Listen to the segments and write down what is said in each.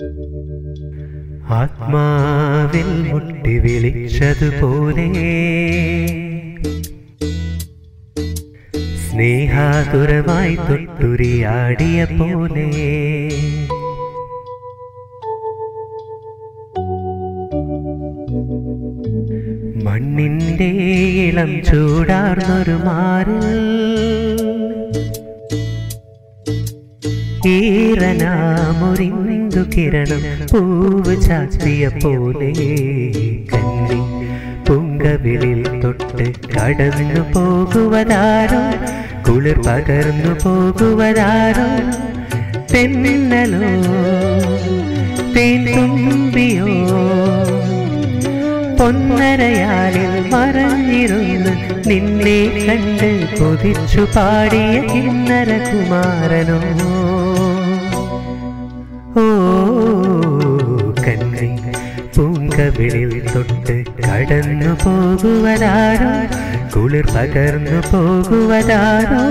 ആത്മാവിൽ മുട്ടി വിളിച്ചതുപോലെ സ്നേഹാതുരമായി തൊട്ടുരിയാടിയ പോലെ മണ്ണിൻ്റെ ഇളം ചൂടാർന്നൊരു മാറിൽ ഈറനാമൊരിന്തു കിരണം പൂവ് ചാത്തിയ പോലെ കന്നി പുങ്കവിളിൽ തൊട്ട് കടന്നു പോകുവതാരോ കുളിർ പകർന്നു പോകുവതാരോ തെന്നലോ തേൻ തുമ്പിയോ പൊന്നരയാലിൽ മറഞ്ഞിരുന്ന് നിന്നെ കണ്ട് കൊതിച്ചു പാടിയ കിന്നര കുമാരനോ ഓ കന്നി പൂങ്കവിളിൽ തൊട്ട് കടന്നു പോകുവതാരോ കുളിർ പകർന്നു പോകുവതാരോ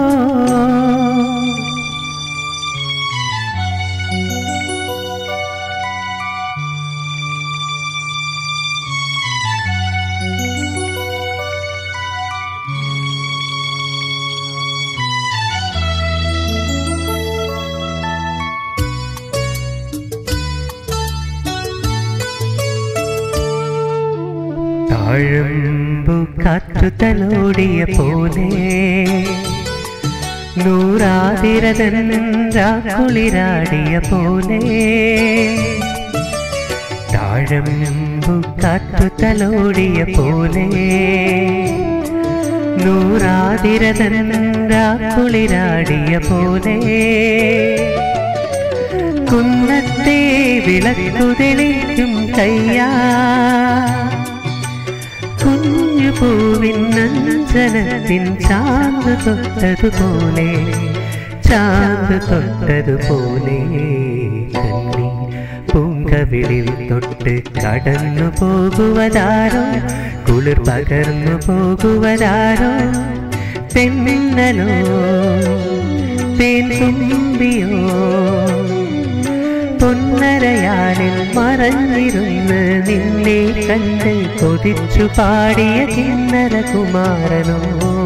താഴമ്പു കാറ്റു തലോടിയ പോലെ നൂറാതിരതൻകുളിരാടിയ പോലെ താഴമ്പു കാറ്റു തലോടിയ പോലെ നൂറാതിരതൻകുളിരാടിയ പോലെ കുന്നത്തെ വിളക്കുതെളിക്കും കയ്യാ കുഞ്ഞു പൂവിൻ നഞ്ചനത്തിൻ ചാന്ത് തൊട്ടതുപോലെ ചാന്ത് തൊട്ടതുപോലെ കന്നി പൂങ്കവിളിൽ തൊട്ട് കടന്നു പോകുവതാരോ കുളിർ പകർന്നു പോകുവതാരോ തെന്നലോ തേൻ തുമ്പിയോ പൊന്നരയാലിൽ മറഞ്ഞിരുന്ന് നിന്നെ കണ്ട് കൊതിച്ചു പാടിയ കിന്നര കുമാരനോ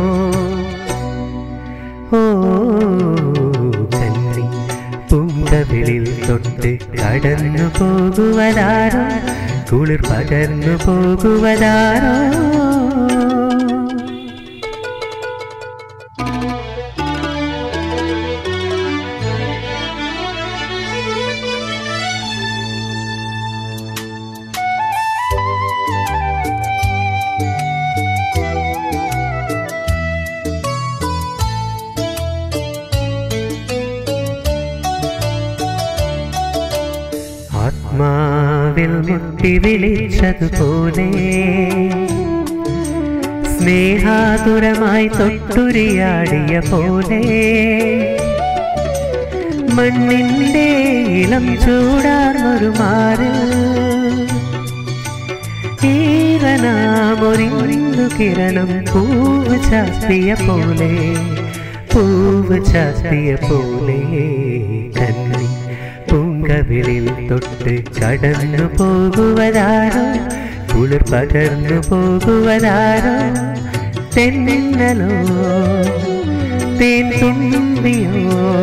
ഓ കന്നി പൂങ്കവിളിൽ തൊട്ട് കടന്നു പോകുവതാരോ കുളിർ പകർന്നു പോകുവതാരോ ആത്മാവിൽ മുട്ടി വിളിച്ചതുപോലെ സ്നേഹാതുരമായി തൊട്ടുരിയാടിയ പോലെ മണ്ണിൻ്റെ ഇളം ചൂടാർന്നൊരു മാറ് ഈറനാമൊരിന്തു കിരണം പൂവ് ചാത്തിയ പോലെ പൂവ് ചാത്തിയ പോലെ കന്നി പൂങ്കവിളിൽ തൊട്ട് കടന്നു പോകുവതാരോ കുളിർ പകർന്നു പോകുവതാരോ തെന്നലോ തേൻ തുമ്പിയോ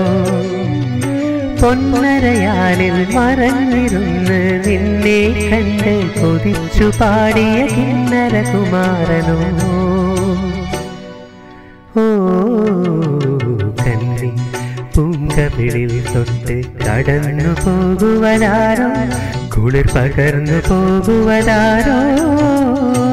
പൊന്നരയാലിൽ മറഞ്ഞിരുന്ന് നിന്നെ കണ്ട് കൊതിച്ചു പാടിയ കിന്നര കുമാരനോ ഓ കന്നി പൂങ്കവിളിൽ തൊട്ട് കടന്നു പോകുവതാരോ കുളിർ പകർന്നു പോകുവതാരോ